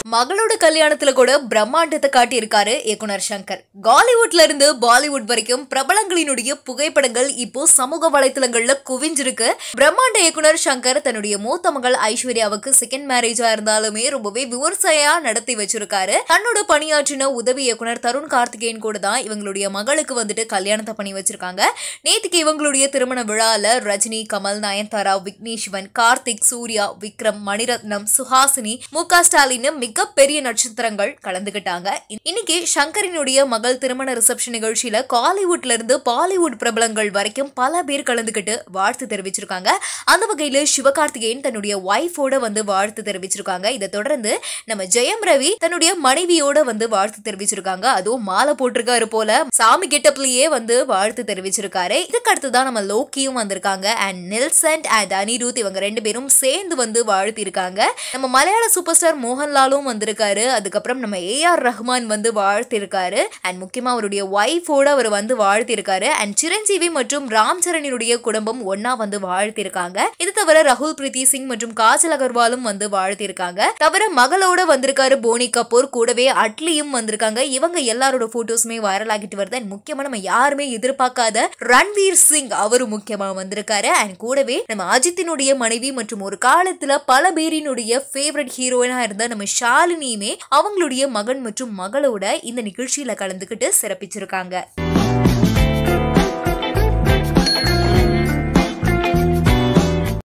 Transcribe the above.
மகளோட கல்யாணத்துல கூட பிரம்மாண்டத்தை காட்டியிருக்காரு இயக்குனர் சங்கர் காலிவுட்ல இருந்து பாலிவுட் வரைக்கும் பிரபலங்களினுடைய புகைப்படங்கள் இப்போ சமூக வலைத்தளங்கள்ல குவிஞ்சிருக்கு பிரம்மாண்ட இயக்குனர் சங்கர் தன்னுடைய மூத்த மகள் ஐஸ்வர்யாவுக்கு செகண்ட் மேரேஜா இருந்தாலுமே ரொம்பவே விமர்சையா நடத்தி வச்சிருக்காரு தன்னோட பணியாற்றின உதவி இயக்குனர் தருண் கார்த்திகேயன் கூட தான் இவங்களுடைய மகளுக்கு வந்துட்டு கல்யாணத்தை பண்ணி வச்சிருக்காங்க நேத்துக்கு இவங்களுடைய திருமண விழால ரஜினி கமல் நயன்தாரா விக்னேஷ்வன் கார்த்திக் சூர்யா விக்ரம் மணிரத்னம் சுஹாசினி மு க ஸ்டாலின் மிகப்பெரிய நட்சத்திரங்கள் கலந்துகிட்டாங்க இன்னைக்கு சங்கரினுடைய மகள் திருமண ரிசப்ஷன் நிகழ்ச்சியில காலிவுட்ல இருந்து பாலிவுட் பிரபலங்கள் வரைக்கும் பல பேர் கலந்துகிட்டு வாழ்த்து தெரிவிச்சிருக்காங்க அந்த வகையில சிவகார்த்திகேயன் தன்னுடைய ஒய்ஃபோட வந்து வாழ்த்து தெரிவிச்சிருக்காங்க இதை தொடர்ந்து நம்ம ஜெயம் ரவி தன்னுடைய மனைவியோட வந்து வாழ்த்து தெரிவிச்சிருக்காங்க அதுவும் மாலை போட்டிருக்காரு போல சாமி கெட்டப்லயே வந்து வாழ்த்து தெரிவிச்சிருக்காரு இதுக்கு அடுத்துதான் நம்ம லோக்கியும் வந்திருக்காங்க அண்ட் நெல்சன்ட் அண்ட் அனிருத் இவங்க ரெண்டு பேரும் சேர்ந்து வந்து வாழ்த்தி இருக்காங்க நம்ம மலையாள சூப்பர் ஸ்டார் மோகன்லாலும் வந்திருக்காரு அதுக்கப்புறம் நம்ம ஏ ஆர் ரஹ்மான் வந்து வாழ்த்திருக்காரு அண்ட் முக்கியமா அவருடைய ஒய்ஃபோட அவர் வந்து வாழ்த்திருக்காரு அண்ட் சிரஞ்சீவி மற்றும் ராம் சரணினுடைய குடும்பம் ஒன்னா வந்து வாழ்த்திருக்காங்க இது தவிர ரகுல் பிரீத்தி சிங் மற்றும் காஜல் அகர்வாலும் வந்து வாழ்த்திருக்காங்க தவிர மகளோட வந்திருக்காரு போனி கபூர் கூடவே அட்லியும் வந்திருக்காங்க இவங்க எல்லாரோட போட்டோஸுமே வைரல் ஆகிட்டு வருது அண்ட் முக்கியமா நம்ம யாருமே எதிர்பார்க்காத ரன்வீர் சிங் அவரும் முக்கியமா வந்திருக்காரு அண்ட் கூடவே நம்ம அஜித்தினுடைய மனைவி மற்றும் ஒரு காலத்துல பல பேரினுடைய ஃபேவரட் ஹீரோயினா இருந்த நம்ம ஷாலினியுமே அவங்களுடைய மகன் மற்றும் மகளோட இந்த நிகழ்ச்சியில கலந்துக்கிட்டு சிறப்பிச்சிருக்காங்க